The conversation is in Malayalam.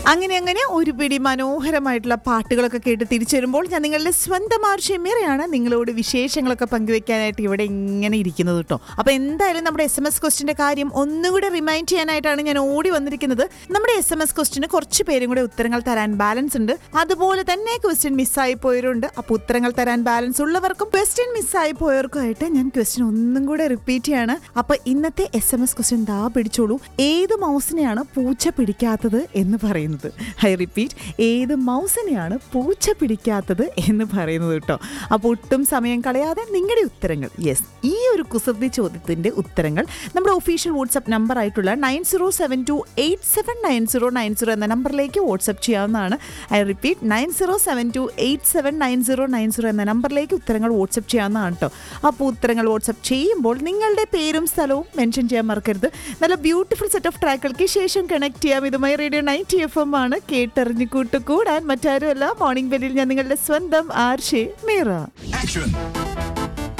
അങ്ങനെ അങ്ങനെ ഒരു പിടി മനോഹരമായിട്ടുള്ള പാട്ടുകളൊക്കെ കേട്ട് തിരിച്ചു വരുമ്പോൾ ഞാൻ നിങ്ങളുടെ സ്വന്തം ആർഷമേറെയാണ് നിങ്ങളോട് വിശേഷങ്ങളൊക്കെ പങ്കുവെക്കാനായിട്ട് ഇവിടെ ഇങ്ങനെ ഇരിക്കുന്നത് കേട്ടോ അപ്പൊ എന്തായാലും നമ്മുടെ എസ് എം എസ് ക്വസ്റ്റിന്റെ കാര്യം ഒന്നുകൂടെ റിമൈൻഡ് ചെയ്യാനായിട്ടാണ് ഞാൻ ഓടി വന്നിരിക്കുന്നത് നമ്മുടെ എസ് എം എസ് ക്വസ്റ്റിന് കുറച്ച് പേരും കൂടെ ഉത്തരങ്ങൾ തരാൻ ബാലൻസ് ഉണ്ട് അതുപോലെ തന്നെ ക്വസ്റ്റ്യൻ മിസ്സായി പോയവരുണ്ട് അപ്പൊ ഉത്തരങ്ങൾ തരാൻ ബാലൻസ് ഉള്ളവർക്കും ക്വസ്റ്റ്യൻ മിസ്സായി പോയവർക്കുമായിട്ട് ഞാൻ ക്വസ്റ്റ്യൻ ഒന്നും കൂടെ റിപ്പീറ്റ് ചെയ്യാണ് അപ്പൊ ഇന്നത്തെ എസ് എം എസ് ക്വസ്റ്റ്യൻ ദാ പിടിച്ചോളൂ ഏത് മൗസിനെയാണ് പൂച്ച പിടിക്കാത്തത് എന്ന് പറയുന്നത് ഐ റിപ്പീറ്റ് ഏത് മൗസിനെയാണ് പൂച്ച പിടിക്കാത്തത് എന്ന് പറയുന്നത് കേട്ടോ അപ്പോൾ ഒട്ടും സമയം കളയാതെ നിങ്ങളുടെ ഉത്തരങ്ങൾ യെസ് ഈ ഒരു കുസൃതി ചോദ്യത്തിന്റെ ഉത്തരങ്ങൾ നമ്മുടെ ഒഫീഷ്യൽ വാട്സ്ആപ്പ് നമ്പർ ആയിട്ടുള്ള nine zero seven two eight seven nine zero nine zero എന്ന നമ്പറിലേക്ക് വാട്സ്ആപ്പ് ചെയ്യാവുന്നതാണ് I repeat nine zero seven two eight seven nine zero nine zero എന്ന നമ്പറിലേക്ക് ഉത്തരങ്ങൾ വാട്സ്ആപ്പ് ചെയ്യാവുന്നതാണ് കേട്ടോ അപ്പോൾ ഉത്തരങ്ങൾ വാട്സ്ആപ്പ് ചെയ്യുമ്പോൾ നിങ്ങളുടെ പേരും സ്ഥലവും മെൻഷൻ ചെയ്യാൻ മറക്കരുത് നല്ല ബ്യൂട്ടിഫുൾ സെറ്റ് ഓഫ് ട്രാക്കുകൾക്ക് ശേഷം കണക്ട് ചെയ്യാം ഇതുമായി റേഡിയോ നയൻറ്റി എഫ് എം ആണ് കേട്ടറിഞ്ഞു കൂട്ടുകൂടാൻ മറ്റാരുമല്ല മോർണിംഗ് ബെല്ലിൽ ഞാൻ നിങ്ങളുടെ സ്വന്തം ആർഷേ മീറ Action!